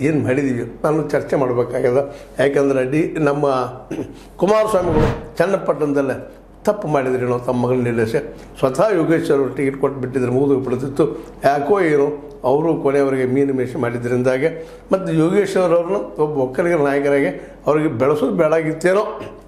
ಏನು ಮಾಡಿದ್ದೀವಿ ನಾನು ಚರ್ಚೆ ಮಾಡಬೇಕಾಗ್ಯದ ಯಾಕಂದ್ರೆ ಡಿ ನಮ್ಮ ಕುಮಾರಸ್ವಾಮಿಗಳು ಚನ್ನಪಟ್ಟಣದಲ್ಲೇ ತಪ್ಪು ಮಾಡಿದ್ರಿ ನಾವು ತಮ್ಮ ಮಗಳ ನಿಲ್ಲಿಸಿ ಸ್ವತಃ ಯೋಗೇಶ್ವರ್ ಅವರು ಟಿಕೆಟ್ ಕೊಟ್ಟು ಬಿಟ್ಟಿದ್ರೆ ಮುಗಿದು ಬಿಡ್ತಿತ್ತು ಯಾಕೋ ಏನು ಅವರು ಕೊನೆಯವರೆಗೆ ಮೀನು ಮೇಷ ಮಾಡಿದ್ರಿಂದಾಗೆ ಮತ್ತು ಯೋಗೇಶ್ವರ್ ಅವ್ರನ್ನ ಒಬ್ಬ ಒಕ್ಕಲಿಗರ ನಾಯಕರಾಗಿ ಅವರಿಗೆ ಬೆಳೆಸೋದು ಬೇಡಾಗಿತ್ತೇನೋ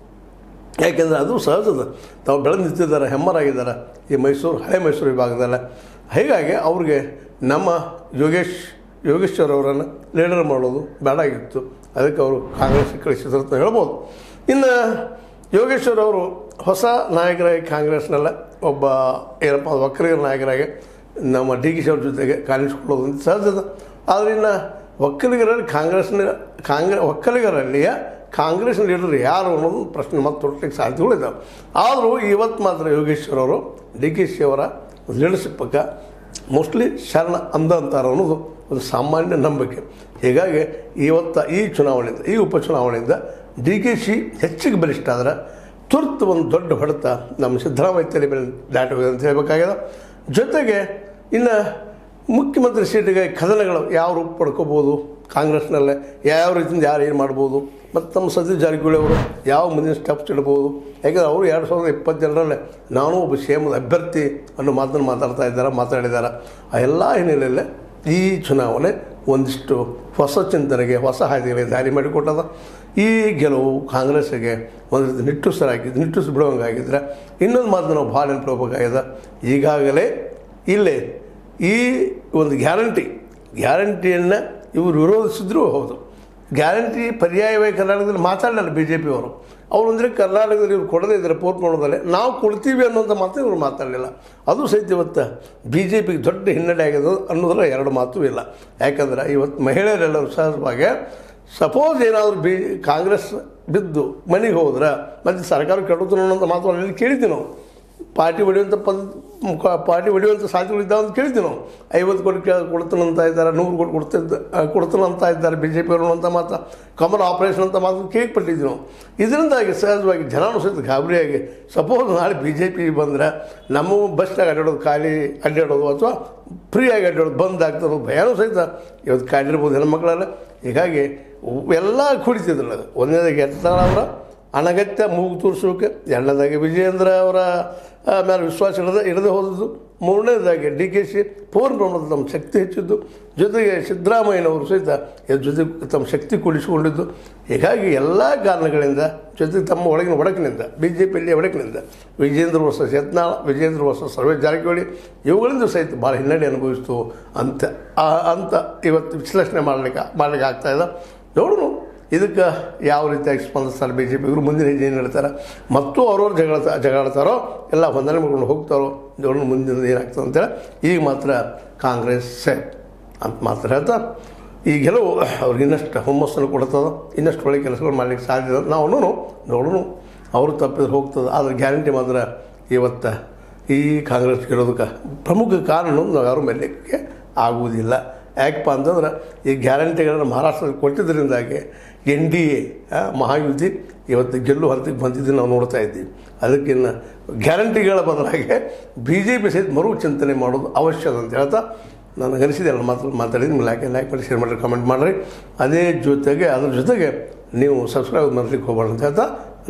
ಯಾಕೆಂದರೆ ಅದು ಸಹಜದ ತಾವು ಬೆಳೆದು ನಿಂತಿದ್ದಾರೆ ಹೆಮ್ಮರಾಗಿದ್ದಾರೆ ಈ ಮೈಸೂರು ಹಳೆ ಮೈಸೂರು ವಿಭಾಗದಲ್ಲ ಹೀಗಾಗಿ ಅವ್ರಿಗೆ ನಮ್ಮ ಯೋಗೇಶ್ ಯೋಗೇಶ್ವರ್ ಅವರನ್ನು ಲೀಡರ್ ಮಾಡೋದು ಬೇಡಾಗಿತ್ತು ಅದಕ್ಕೆ ಅವರು ಕಾಂಗ್ರೆಸ್ ಕಳಿಸಿದ್ರು ಅಂತ ಹೇಳ್ಬೋದು ಇನ್ನು ಯೋಗೇಶ್ವರ್ ಅವರು ಹೊಸ ನಾಯಕರಾಗಿ ಕಾಂಗ್ರೆಸ್ನೆಲ್ಲ ಒಬ್ಬ ಏನಪ್ಪ ಒಕ್ಕಲಿಗರ ನಾಯಕರಾಗಿ ನಮ್ಮ ಡಿ ಕೆ ಶಿ ಅವ್ರ ಜೊತೆಗೆ ಕಾಣಿಸ್ಕೊಳ್ಳೋದು ಅಂತ ಸಹಜದ ಆದರೆ ಇನ್ನು ಒಕ್ಕಲಿಗರಲ್ಲಿ ಕಾಂಗ್ರೆಸ್ನ ಕಾಂಗ್ರೆ ಒಕ್ಕಲಿಗರಲ್ಲಿಯ ಕಾಂಗ್ರೆಸ್ ಲೀಡರ್ ಯಾರು ಅನ್ನೋದು ಪ್ರಶ್ನೆ ಮತ್ತೆ ತೊಡಲಿಕ್ಕೆ ಸಾಧ್ಯಗಳಿದ್ದಾವೆ ಆದರೂ ಇವತ್ತು ಮಾತ್ರ ಯೋಗೇಶ್ವರ್ ಅವರು ಡಿ ಕೆ ಶಿ ಅವರ ಲೀಡರ್ಶಿಪ್ಪಕ್ಕೆ ಮೋಸ್ಟ್ಲಿ ಶರಣ ಅಂದ ಅಂತಾರೆ ಅನ್ನೋದು ಒಂದು ಸಾಮಾನ್ಯ ನಂಬಿಕೆ ಹೀಗಾಗಿ ಇವತ್ತು ಈ ಚುನಾವಣೆಯಿಂದ ಈ ಉಪಚುನಾವಣೆಯಿಂದ ಡಿ ಕೆ ಶಿ ಹೆಚ್ಚಿಗೆ ಬಲಿಷ್ಠ ಆದ್ರೆ ತುರ್ತು ಒಂದು ದೊಡ್ಡ ಹೊಡೆತ ನಮ್ಮ ಸಿದ್ದರಾಮಯ್ಯ ತಲೆ ಮೇಲೆ ದಾಟಿ ಹೋಗಿದೆ ಅಂತ ಹೇಳಬೇಕಾಗ್ಯದ ಜೊತೆಗೆ ಇನ್ನು ಮುಖ್ಯಮಂತ್ರಿ ಸೀಟಿಗೆ ಕದನಗಳು ಯಾವ ರೂಪ ಪಡ್ಕೋಬೋದು ಕಾಂಗ್ರೆಸ್ನಲ್ಲೇ ಯಾವ ರೀತಿಯಿಂದ ಯಾರು ಏನು ಮಾಡ್ಬೋದು ಮತ್ತು ನಮ್ಮ ಸತೀಶ್ ಜಾರಕಿಹೊಳಿ ಅವರು ಯಾವ ಮುಂದಿನ ಸ್ಟೆಪ್ಸ್ ಇಡ್ಬೋದು ಯಾಕಂದ್ರೆ ಅವರು ಎರಡು ಸಾವಿರದ ಇಪ್ಪತ್ತೆರಡರಲ್ಲೇ ನಾನು ಒಬ್ಬ ಕ್ಷೇಮದ ಅಭ್ಯರ್ಥಿ ಅನ್ನೋ ಮಾತನ್ನು ಮಾತಾಡ್ತಾ ಇದ್ದಾರೆ ಮಾತಾಡಿದ್ದಾರೆ ಆ ಎಲ್ಲ ಹಿನ್ನೆಲೆಯಲ್ಲೇ ಈ ಚುನಾವಣೆ ಒಂದಿಷ್ಟು ಹೊಸ ಚಿಂತನೆಗೆ ಹೊಸ ಹಾದಿಗಳಿಗೆ ದಾರಿ ಮಾಡಿಕೊಟ್ಟದ ಈ ಗೆಲುವು ಕಾಂಗ್ರೆಸ್ಸಿಗೆ ಒಂದು ರೀತಿ ನಿಟ್ಟುಸರಾಗಿದ್ದು ನಿಟ್ಟುಸಿ ಬಿಡುವಂಗಾಗಿದ್ದರೆ ಇನ್ನೊಂದು ಮಾತು ನಾವು ಭಾಳ ನೆನಪಿಡ್ಬೇಕಾಗಿದೆ ಈಗಾಗಲೇ ಇಲ್ಲೇ ಈ ಒಂದು ಗ್ಯಾರಂಟಿ ಗ್ಯಾರಂಟಿಯನ್ನು ಇವರು ವಿರೋಧಿಸಿದ್ರೂ ಹೌದು ಗ್ಯಾರಂಟಿ ಪರ್ಯಾಯವಾಗಿ ಕರ್ನಾಟಕದಲ್ಲಿ ಮಾತಾಡಲಿಲ್ಲ ಬಿ ಜೆ ಪಿಯವರು ಅವರು ಅಂದರೆ ಕರ್ನಾಟಕದಲ್ಲಿ ಇವ್ರು ಕೊಡದೇ ಇದ್ದಾರೆ ಪೋರ್ಟ್ ಮಾಡೋದಲ್ಲೇ ನಾವು ಕೊಡ್ತೀವಿ ಅನ್ನೋಂಥ ಮಾತು ಇವರು ಮಾತಾಡಲಿಲ್ಲ ಅದು ಸಹಿತ ಇವತ್ತು ಬಿ ಜೆ ಪಿಗೆ ದೊಡ್ಡ ಹಿನ್ನಡೆ ಆಗಿದೆ ಅನ್ನೋದ್ರ ಎರಡು ಮಾತು ಇಲ್ಲ ಯಾಕಂದ್ರೆ ಇವತ್ತು ಮಹಿಳೆಯರೆಲ್ಲರೂ ಸಹಜವಾಗಿ ಸಪೋಸ್ ಏನಾದರೂ ಬಿ ಕಾಂಗ್ರೆಸ್ ಬಿದ್ದು ಮನೆಗೆ ಹೋದ್ರೆ ಮತ್ತು ಸರ್ಕಾರ ಕೆಡುತ್ತೆ ಅನ್ನೋಂಥ ಮಾತು ಅಲ್ಲಿ ಕೇಳಿದ್ವಿ ನಾವು ಪಾರ್ಟಿ ಹೊಡೆಯುವಂಥ ಪದ ಮುಖ- ಪಾರ್ಟಿ ಹೊಡೆಯುವಂಥ ಸಾಧ್ಯತೆಗಳಿದ್ದಾವೆ ಅಂತ ಕೇಳ್ತೀವಿ ನಾವು ಐವತ್ತು ಕೋಟಿ ಕೇ- ಕೊಡ್ತಾನಂತ ಇದ್ದಾರೆ ನೂರು ಕೋಟಿ ಕೊಡ್ತಿದ್ದ ಆ, ಕೊಡ್ತಾನಂತ ಇದ್ದಾರೆ ಬಿ ಜೆ ಪಿ ಅವರು ಅಂತ ಮಾತು ಕಮಲ್ ಆಪರೇಷನ್ ಅಂತ ಮಾತು ಕೇಳ್ಪಟ್ಟಿದ್ವಿ ನಾವು ಇದರಿಂದಾಗಿ ಸಹಜವಾಗಿ ಜನರು ಸಹಿತ ಗಾಬರಿಯಾಗಿ ಸಪೋಸ್ ನಾಳೆ ಬಿ ಜೆ ಪಿ ಬಂದರೆ ನಮ್ಮ ಬಸ್ನಾಗ ಅಡ್ಡಾಡೋದು ಖಾಲಿ ಅಡ್ಡಾಡೋದು ಅಥವಾ ಫ್ರೀಯಾಗಿ ಅಡ್ಡಾಡೋದು ಬಂದ್ ಆಗ್ತದೆ ಭಯನೂ ಸಹಿತ ಇವತ್ತು ಕಾಡಿರ್ಬೋದು ಹೆಣ್ಮಕ್ಳೆಲ್ಲ ಹೀಗಾಗಿ ಎಲ್ಲ ಕುಡಿತಿದ್ರಲ್ಲ ಅದು ಒಂದನೇದಾಗಿ ಎತ್ತಾಳವರ ಅನಗತ್ಯ ಮೂಗು ತೋರಿಸೋಕೆ ಎರಡನೇದಾಗಿ ವಿಜಯೇಂದ್ರ ಅವರ ಆ, ಮೇಲೆ ವಿಶ್ವಾಸ ಇಡದೆ ಇಡದೆ ಹೋದದ್ದು ಮೂರನೇದಾಗಿ ಡಿ ಕೆ ಶಿ ಪೂರ್ಣ ಪ್ರಮಾಣದ ತಮ್ಮ ಶಕ್ತಿ ಹೆಚ್ಚಿದ್ದು ಜೊತೆಗೆ ಸಿದ್ದರಾಮಯ್ಯನವರು ಸಹಿತ ಇದ್ರ ಜೊತೆ ತಮ್ಮ ಶಕ್ತಿ ಕೂಡಿಸಿಕೊಂಡಿದ್ದು ಹೀಗಾಗಿ ಎಲ್ಲ ಕಾರಣಗಳಿಂದ ಜೊತೆಗೆ ತಮ್ಮ ಒಳಗಿನ ಒಡಕಿನಿಂದ ಬಿ ಜೆ ಪಿಯಲ್ಲಿ ಒಡಕಿನಿಂದ ವಿಜೇಂದ್ರ ವರ್ಸಸ್ ಯತ್ನಾಳ ವಿಜೇಂದ್ರ ವರ್ಸಸ್ ಸರ್ವೇಶ್ ಜಾರಕಿಹೊಳಿ ಇವುಗಳಿಂದ ಸಹಿತ ಭಾಳ ಹಿನ್ನಡೆ ಅನುಭವಿಸ್ತು ಅಂತ ಆ- ಅಂತ ಇವತ್ತು ವಿಶ್ಲೇಷಣೆ ಮಾಡಲಿಕ್ಕೆ ಮಾಡಲಿಕ್ಕೆ ಆಗ್ತಾ ಇದೆ ನೋಡೋಣ ಇದಕ್ಕೆ ಯಾವ ರೀತಿಯಾಗಿ ಸ್ಪಂದಿಸ್ತಾರೆ ಬಿ ಜೆ ಪಿ ಇವರು ಮುಂದಿನ ಹೆಜ್ಜೆ ಏನು ಹೇಳ್ತಾರೆ ಮತ್ತು ಅವ್ರವ್ರು ಜಗಳ ಜಗಳಾಡ್ತಾರೋ ಎಲ್ಲ ಹೊಂದಾಣೆ ಮಾಡ್ಕೊಂಡು ಹೋಗ್ತಾರೋ ನೋಡೋಣ ಮುಂದಿನ ಏನಾಗ್ತದೆ ಅಂತೇಳಿ ಈಗ ಮಾತ್ರ ಕಾಂಗ್ರೆಸ್ ಸೆಟ್ ಅಂತ ಮಾತ್ರ ಹೇಳ್ತಾ ಈ ಗೆಲುವು ಅವ್ರಿಗೆ ಇನ್ನಷ್ಟು ಹುಮ್ಮಸ್ಸನ್ನು ಕೊಡ್ತದೆ ಇನ್ನಷ್ಟು ಒಳ್ಳೆ ಕೆಲಸಗಳು ಮಾಡ್ಲಿಕ್ಕೆ ಸಾಧ್ಯ ಇದೆ ನಾವು ನೋಡೋಣ ಅವರು ತಪ್ಪಿದ್ರೆ ಹೋಗ್ತದೆ ಆದರೆ ಗ್ಯಾರಂಟಿ ಮಾತ್ರ ಇವತ್ತು ಈ ಕಾಂಗ್ರೆಸ್ ಗೆಲ್ಲೋದಕ್ಕೆ ಪ್ರಮುಖ ಕಾರಣ ನಾವು ಯಾರು ಮೆಲ್ಲಕ್ಕೆ ಆಗುವುದಿಲ್ಲ ಯಾಕಪ್ಪ ಅಂತಂದ್ರೆ ಈ ಗ್ಯಾರಂಟಿಗಳನ್ನು ಮಹಾರಾಷ್ಟ್ರದಲ್ಲಿ ಕೊಟ್ಟಿದ್ದರಿಂದಾಗಿ ಎನ್ ಡಿ ಎ ಮಹಾಯುತಿ ಇವತ್ತು ಗೆಲ್ಲು ಹೊರತಿಗೆ ಬಂದಿದ್ದು ನಾವು ನೋಡ್ತಾ ಇದ್ದೀವಿ ಅದಕ್ಕಿನ್ನು ಗ್ಯಾರಂಟಿಗಳ ಬದಲಾಗಿ ಬಿ ಜೆ ಪಿ ಸಹಿತ ಮರು ಚಿಂತನೆ ಮಾಡೋದು ಅವಶ್ಯಕ ಅಂತ ಹೇಳ್ತಾ ನನಗೆ ಅನಿಸಿದೆ ಎಲ್ಲ ಮಾತು ಮಾತಾಡಿದ್ದು ಲೈಕ್ ಲೈಕ್ ಮಾಡಿ ಶೇರ್ ಮಾಡಿರಿ ಕಮೆಂಟ್ ಮಾಡಿರಿ ಅದೇ ಜೊತೆಗೆ ಅದ್ರ ಜೊತೆಗೆ ನೀವು ಸಬ್ಸ್ಕ್ರೈಬ್ ಮಾಡಲಿಕ್ಕೆ ಹೋಗ್ಬಾರ್ದು ಅಂತ ಹೇಳ್ತಾ